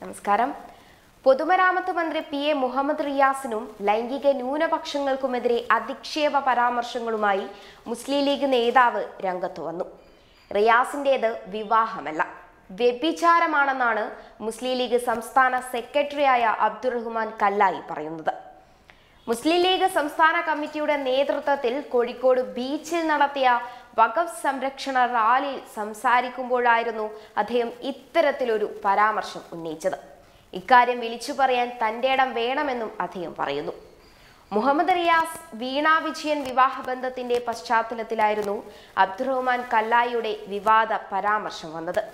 നമസ്കാരം പൊതുമരാമത്ത് മന്ത്രി പി എ മുഹമ്മദ് റിയാസിനും ലൈംഗിക ന്യൂനപക്ഷങ്ങൾക്കുമെതിരെ അധിക്ഷേപ പരാമർശങ്ങളുമായി മുസ്ലിം ലീഗ് നേതാവ് രംഗത്ത് വന്നു റിയാസിന്റേത് വിവാഹമല്ല വ്യഭിചാരമാണെന്നാണ് മുസ്ലിം ലീഗ് സംസ്ഥാന സെക്രട്ടറിയായ അബ്ദുറഹ്മാൻ കല്ലായി പറയുന്നത് മുസ്ലിം ലീഗ് സംസ്ഥാന കമ്മിറ്റിയുടെ നേതൃത്വത്തിൽ കോഴിക്കോട് ബീച്ചിൽ നടത്തിയ വഖഫ് സംരക്ഷണ റാലിയിൽ സംസാരിക്കുമ്പോഴായിരുന്നു അദ്ദേഹം ഇത്തരത്തിലൊരു പരാമർശം ഉന്നയിച്ചത് ഇക്കാര്യം വിളിച്ചു പറയാൻ തന്റെ ഇടം വേണമെന്നും അദ്ദേഹം പറയുന്നു മുഹമ്മദ് റിയാസ് വീണ വിജയൻ വിവാഹബന്ധത്തിന്റെ പശ്ചാത്തലത്തിലായിരുന്നു അബ്ദുറഹ്മാൻ കല്ലായിയുടെ വിവാദ പരാമർശം വന്നത്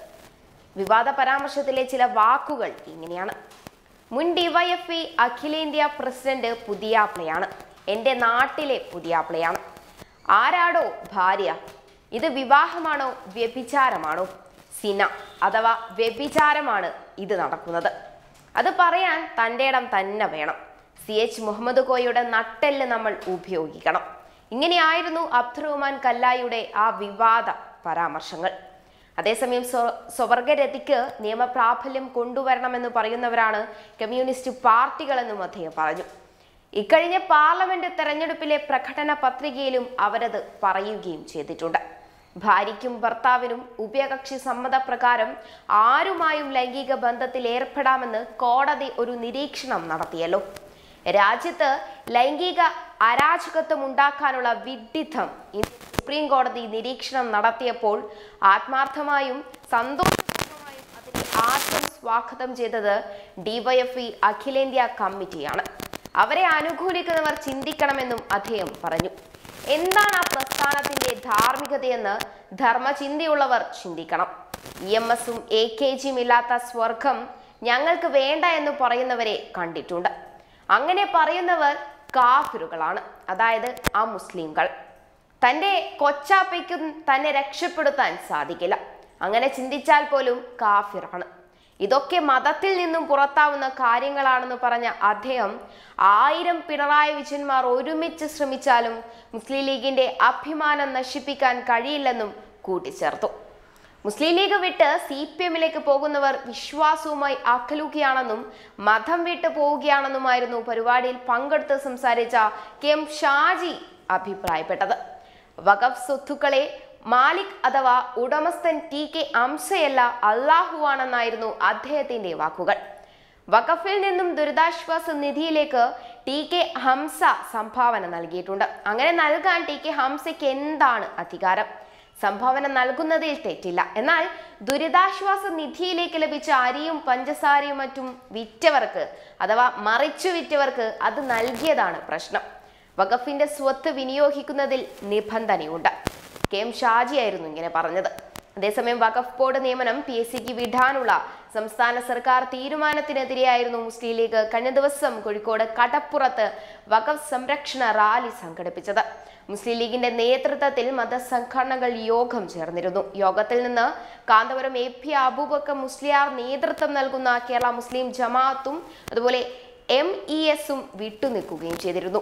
വിവാദ പരാമർശത്തിലെ ചില വാക്കുകൾ ഇങ്ങനെയാണ് മുൻ ഡിവൈഎഫ്ഐ അഖിലേന്ത്യാ പ്രസിഡന്റ് പുതിയാപ്ലയാണ് എൻ്റെ നാട്ടിലെ പുതിയാപ്ലയാണ് ആരാടോ ഭാര്യ ഇത് വിവാഹമാണോ വ്യഭിചാരമാണോ സിന അഥവാ വ്യഭിചാരമാണ് ഇത് നടക്കുന്നത് അത് പറയാൻ തൻ്റെ ഇടം തന്നെ വേണം സി എച്ച് മുഹമ്മദ് കോയയുടെ നട്ടെല്ല് നമ്മൾ ഉപയോഗിക്കണം ഇങ്ങനെയായിരുന്നു അബ്ദുറഹ്മാൻ കല്ലായിയുടെ ആ വിവാദ പരാമർശങ്ങൾ അതേസമയം സ്വ- സ്വവർഗരതിക്ക് നിയമപ്രാബല്യം കൊണ്ടുവരണമെന്ന് പറയുന്നവരാണ് കമ്മ്യൂണിസ്റ്റ് പാർട്ടികളെന്നും അദ്ദേഹം പറഞ്ഞു ഇക്കഴിഞ്ഞ പാർലമെന്റ് തെരഞ്ഞെടുപ്പിലെ പ്രകടന പത്രികയിലും അവരത് പറയുകയും ചെയ്തിട്ടുണ്ട് ഭാര്യയ്ക്കും ഭർത്താവിനും ഉഭയകക്ഷി സമ്മതപ്രകാരം ആരുമായും ലൈംഗിക ബന്ധത്തിൽ ഏർപ്പെടാമെന്ന് കോടതി ഒരു നിരീക്ഷണം നടത്തിയല്ലോ രാജ്യത്ത് ലൈംഗിക അരാജകത്വം ഉണ്ടാക്കാനുള്ള വിഡ്ഢിത്തം ഇന്ന് സുപ്രീം കോടതി നിരീക്ഷണം നടത്തിയപ്പോൾ ആത്മാർത്ഥമായും സന്തോഷപൂർവമായും അതിനെ ആദ്യം സ്വാഗതം ചെയ്തത് ഡിവൈഎഫ്ഇ അഖിലേന്ത്യാ കമ്മിറ്റിയാണ് അവരെ അനുകൂലിക്കുന്നവർ ചിന്തിക്കണമെന്നും അദ്ദേഹം പറഞ്ഞു എന്താണ് ആ പ്രസ്ഥാനത്തിന്റെ ധാർമ്മികതയെന്ന് ധർമ്മചിന്തയുള്ളവർ ചിന്തിക്കണം ഇ എം എസും എ കെ ജിയും ഇല്ലാത്ത സ്വർഗം ഞങ്ങൾക്ക് വേണ്ട എന്ന് പറയുന്നവരെ കണ്ടിട്ടുണ്ട് അങ്ങനെ പറയുന്നവർ കാഫിറുകളാണ് അതായത് ആ മുസ്ലിംകൾ തന്റെ കൊച്ചാപ്പയ്ക്കും തന്നെ രക്ഷപ്പെടുത്താൻ സാധിക്കില്ല അങ്ങനെ ചിന്തിച്ചാൽ പോലും കാഫിറാണ് ഇതൊക്കെ മതത്തിൽ നിന്നും പുറത്താവുന്ന കാര്യങ്ങളാണെന്ന് പറഞ്ഞ അദ്ദേഹം ആയിരം പിണറായി വിജയന്മാർ ഒരുമിച്ച് ശ്രമിച്ചാലും മുസ്ലിം ലീഗിന്റെ അഭിമാനം നശിപ്പിക്കാൻ കഴിയില്ലെന്നും കൂട്ടിച്ചേർത്തു മുസ്ലിം ലീഗ് വിട്ട് സി പി എമ്മിലേക്ക് പോകുന്നവർ വിശ്വാസവുമായി അകലുകയാണെന്നും മതം വിട്ട് പോവുകയാണെന്നുമായിരുന്നു പരിപാടിയിൽ പങ്കെടുത്ത് സംസാരിച്ച കെ എം ഷാജി അഭിപ്രായപ്പെട്ടത് വഖഫ് സ്വത്തുക്കളെ മാലിക് അഥവാ ഉടമസ്ഥൻ ടി കെ അംസയല്ല അള്ളാഹുവാണെന്നായിരുന്നു അദ്ദേഹത്തിന്റെ വാക്കുകൾ വഖഫിൽ നിന്നും ദുരിതാശ്വാസ നിധിയിലേക്ക് ടി കെ ഹംസ സംഭാവന നൽകിയിട്ടുണ്ട് അങ്ങനെ നൽകാൻ ടി കെ ഹംസയ്ക്ക് എന്താണ് അധികാരം സംഭാവന നൽകുന്നതിൽ തെറ്റില്ല എന്നാൽ ദുരിതാശ്വാസ നിധിയിലേക്ക് ലഭിച്ച അരിയും പഞ്ചസാരയും മറ്റും വിറ്റവർക്ക് അഥവാ മറിച്ചു വിറ്റവർക്ക് അത് നൽകിയതാണ് പ്രശ്നം വഖഫിന്റെ സ്വത്ത് വിനിയോഗിക്കുന്നതിൽ നിബന്ധനയുണ്ട് കെ എം ഷാജിയായിരുന്നു ഇങ്ങനെ പറഞ്ഞത് അതേസമയം വഖഫ് ബോർഡ് നിയമനം പി എസ് സിക്ക് വിടാനുള്ള സംസ്ഥാന സർക്കാർ തീരുമാനത്തിനെതിരെയായിരുന്നു മുസ്ലിം ലീഗ് കഴിഞ്ഞ ദിവസം കോഴിക്കോട് കടപ്പുറത്ത് വഖഫ് സംരക്ഷണ റാലി സംഘടിപ്പിച്ചത് മുസ്ലിം ലീഗിന്റെ നേതൃത്വത്തിൽ മതസംഘടനകൾ യോഗം ചേർന്നിരുന്നു യോഗത്തിൽ നിന്ന് കാന്തപുരം എ പി അബൂബക്കർ മുസ്ലിയാർ നേതൃത്വം നൽകുന്ന കേരള മുസ്ലിം ജമാഅത്തും അതുപോലെ എം ഇ എസും വിട്ടുനിൽക്കുകയും ചെയ്തിരുന്നു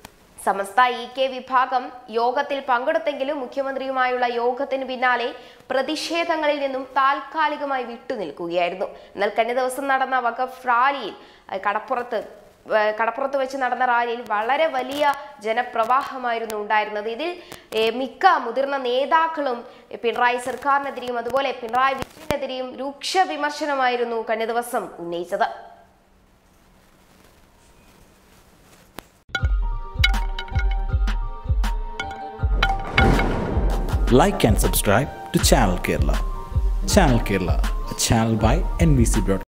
സമസ്ത ഇ കെ വിഭാഗം യോഗത്തിൽ പങ്കെടുത്തെങ്കിലും മുഖ്യമന്ത്രിയുമായുള്ള യോഗത്തിന് പിന്നാലെ പ്രതിഷേധങ്ങളിൽ നിന്നും താൽക്കാലികമായി വിട്ടുനിൽക്കുകയായിരുന്നു എന്നാൽ കഴിഞ്ഞ ദിവസം നടന്ന വഖഫ് റാലിയിൽ അഹ് കടപ്പുറത്ത് ഏർ കടപ്പുറത്ത് വെച്ച് നടന്ന റാലിയിൽ വളരെ വലിയ ജനപ്രവാഹമായിരുന്നു ഉണ്ടായിരുന്നത് ഇതിൽ ഏർ മിക്ക മുതിർന്ന നേതാക്കളും പിണറായി സർക്കാരിനെതിരെയും അതുപോലെ പിണറായി വിജയനെതിരെയും രൂക്ഷ വിമർശനമായിരുന്നു കഴിഞ്ഞ ദിവസം ഉന്നയിച്ചത് like and subscribe to Channel Kerala. Channel Kerala, a channel by NBC Broadcasting.